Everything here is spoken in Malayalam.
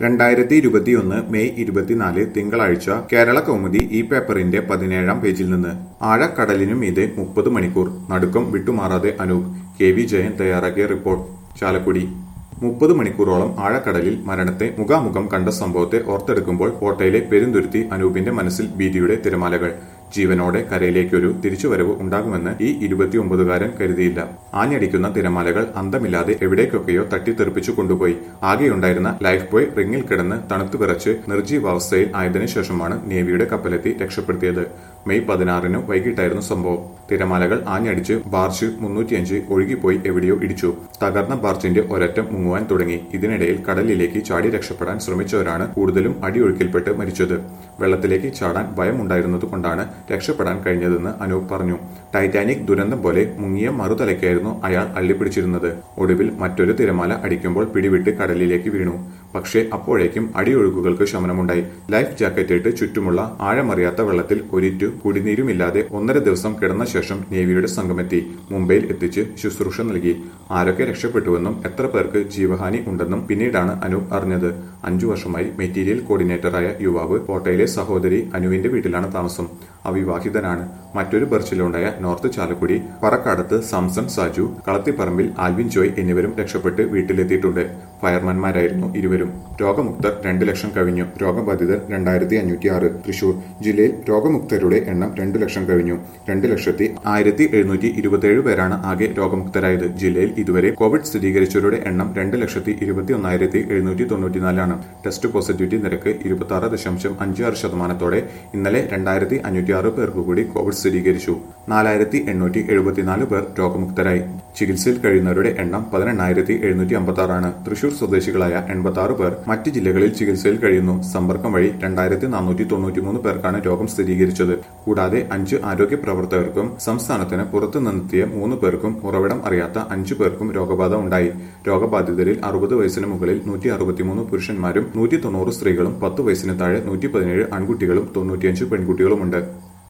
രണ്ടായിരത്തി ഇരുപത്തിയൊന്ന് മെയ് ഇരുപത്തിനാല് തിങ്കളാഴ്ച കേരള കൗമുദി ഈ പേപ്പറിന്റെ പതിനേഴാം പേജിൽ നിന്ന് ആഴക്കടലിനു മീതെ മുപ്പത് മണിക്കൂർ നടുക്കം വിട്ടുമാറാതെ അനൂപ് കെ വി ജയൻ തയ്യാറാക്കിയ റിപ്പോർട്ട് ചാലക്കുടി മുപ്പത് മണിക്കൂറോളം ആഴക്കടലിൽ മരണത്തെ മുഖാമുഖം കണ്ട സംഭവത്തെ ഓർത്തെടുക്കുമ്പോൾ കോട്ടയിലെ പെരുന്തുരുത്തി അനൂപിന്റെ മനസ്സിൽ ഭീതിയുടെ തിരമാലകൾ ജീവനോടെ കരയിലേക്കൊരു തിരിച്ചുവരവ് ഉണ്ടാകുമെന്ന് ഈ ഇരുപത്തിയൊമ്പതുകാരൻ കരുതിയില്ല ആഞ്ഞടിക്കുന്ന തിരമാലകൾ അന്തമില്ലാതെ എവിടേക്കൊക്കെയോ തട്ടിത്തെറിപ്പിച്ചു കൊണ്ടുപോയി ആകെയുണ്ടായിരുന്ന ലൈഫ് ബോയ് റിങ്ങിൽ കിടന്ന് തണുത്തു വിറച്ച് നിർജീവാവസ്ഥയിൽ ആയതിനു ശേഷമാണ് നേവിയുടെ കപ്പലെത്തി രക്ഷപ്പെടുത്തിയത് മെയ് പതിനാറിന് വൈകിട്ടായിരുന്നു സംഭവം തിരമാലകൾ ആഞ്ഞടിച്ച് ബാർച്ച് മുന്നൂറ്റിയഞ്ച് ഒഴുകിപ്പോയി എവിടെയോ ഇടിച്ചു തകർന്ന ബാർച്ചിന്റെ ഒരറ്റം മുങ്ങുവാൻ തുടങ്ങി ഇതിനിടയിൽ കടലിലേക്ക് ചാടി രക്ഷപ്പെടാൻ ശ്രമിച്ചവരാണ് കൂടുതലും അടിയൊഴുക്കിൽപ്പെട്ട് മരിച്ചത് വെള്ളത്തിലേക്ക് ചാടാൻ ഭയമുണ്ടായിരുന്നതുകൊണ്ടാണ് രക്ഷപ്പെടാൻ കഴിഞ്ഞതെന്ന് അനൂപ് പറഞ്ഞു ടൈറ്റാനിക് ദുരന്തം പോലെ മുങ്ങിയ മറുതലയ്ക്കായിരുന്നു അയാൾ അള്ളിപ്പിടിച്ചിരുന്നത് ഒടുവിൽ മറ്റൊരു തിരമാല അടിക്കുമ്പോൾ പിടിവിട്ട് കടലിലേക്ക് വീണു പക്ഷേ അപ്പോഴേക്കും അടിയൊഴുക്കുകൾക്ക് ശമനമുണ്ടായി ലൈഫ് ജാക്കറ്റ് ഇട്ട് ചുറ്റുമുള്ള ആഴമറിയാത്ത വെള്ളത്തിൽ ഒരിറ്റു കുടിനീരുമില്ലാതെ ഒന്നര ദിവസം കിടന്ന ശേഷം നേവിയുടെ സംഘമെത്തി മുംബൈയിൽ എത്തിച്ച് ശുശ്രൂഷ നൽകി ആരൊക്കെ രക്ഷപ്പെട്ടുവെന്നും എത്ര പേർക്ക് ജീവഹാനി ഉണ്ടെന്നും പിന്നീടാണ് അനൂപ് അറിഞ്ഞത് അഞ്ചു വർഷമായി മെറ്റീരിയൽ കോർഡിനേറ്ററായ യുവാവ് കോട്ടയിലെ സഹോദരി അനുവിന്റെ വീട്ടിലാണ് താമസം അവിവാഹിതനാണ് മറ്റൊരു ബർച്ചിലുണ്ടായ north Chalakudy Parakkadath Samson Saju Kalathiparambil Alvin Joy എന്നിവരും രക്ഷപ്പെട്ട് വീട്ടിലെത്തിയിട്ടുണ്ട് ഫയർമാൻമാരായിരുന്നു ഇരുവരും രോഗമുക്തർ രണ്ട് ലക്ഷം കവിഞ്ഞു രോഗബാധിതർ രണ്ടായിരത്തി അഞ്ഞൂറ്റി ആറ് തൃശൂർ ജില്ലയിൽ രോഗമുക്തരുടെ എണ്ണം രണ്ടു ലക്ഷം കവിഞ്ഞു രണ്ട് ലക്ഷത്തി ആയിരത്തി എഴുന്നൂറ്റി ഇരുപത്തിയേഴ് പേരാണ് ആകെ രോഗമുക്തരായത് ജില്ലയിൽ ഇതുവരെ കോവിഡ് സ്ഥിരീകരിച്ചവരുടെ എണ്ണം രണ്ട് ലക്ഷത്തി ഇരുപത്തി ഒന്നായിരത്തി എഴുന്നൂറ്റി തൊണ്ണൂറ്റിനാലാണ് ടെസ്റ്റ് പോസിറ്റിവിറ്റി നിരക്ക് ഇരുപത്തി ആറ് ദശാംശം അഞ്ച് ആറ് ശതമാനത്തോടെ ഇന്നലെ രണ്ടായിരത്തി അഞ്ഞൂറ്റി ആറ് പേർക്ക് കൂടി കോവിഡ് സ്ഥിരീകരിച്ചു നാലായിരത്തി എണ്ണൂറ്റി എഴുപത്തിനാല് പേർ രോഗമുക്തരായി ചികിത്സയിൽ കഴിയുന്നവരുടെ എണ്ണം പതിനെണ്ണായിരത്തി എഴുന്നൂറ്റി അമ്പത്തി ആറാണ് തൃശൂർ സ്വദേശികളായ എൺപത്തി ആറ് പേർ മറ്റ് ജില്ലകളിൽ ചികിത്സയിൽ കഴിയുന്നു സമ്പർക്കം വഴി രണ്ടായിരത്തി നാനൂറ്റി തൊണ്ണൂറ്റിമൂന്ന് പേർക്കാണ് രോഗം സ്ഥിരീകരിച്ചത് കൂടാതെ അഞ്ച് ആരോഗ്യ പ്രവർത്തകർക്കും സംസ്ഥാനത്തിന് പുറത്തു നിന്നെത്തിയ മൂന്ന് പേർക്കും ഉറവിടം അറിയാത്ത അഞ്ചു പേർക്കും രോഗബാധ ഉണ്ടായി രോഗബാധിതരിൽ അറുപത് വയസ്സിന് മുകളിൽ നൂറ്റി അറുപത്തിമൂന്ന് പുരുഷന്മാരും നൂറ്റി തൊണ്ണൂറ് സ്ത്രീകളും പത്ത് വയസ്സിന് താഴെ നൂറ്റി പതിനേഴ് ആൺകുട്ടികളും തൊണ്ണൂറ്റിയഞ്ച് പെൺകുട്ടികളുമുണ്ട്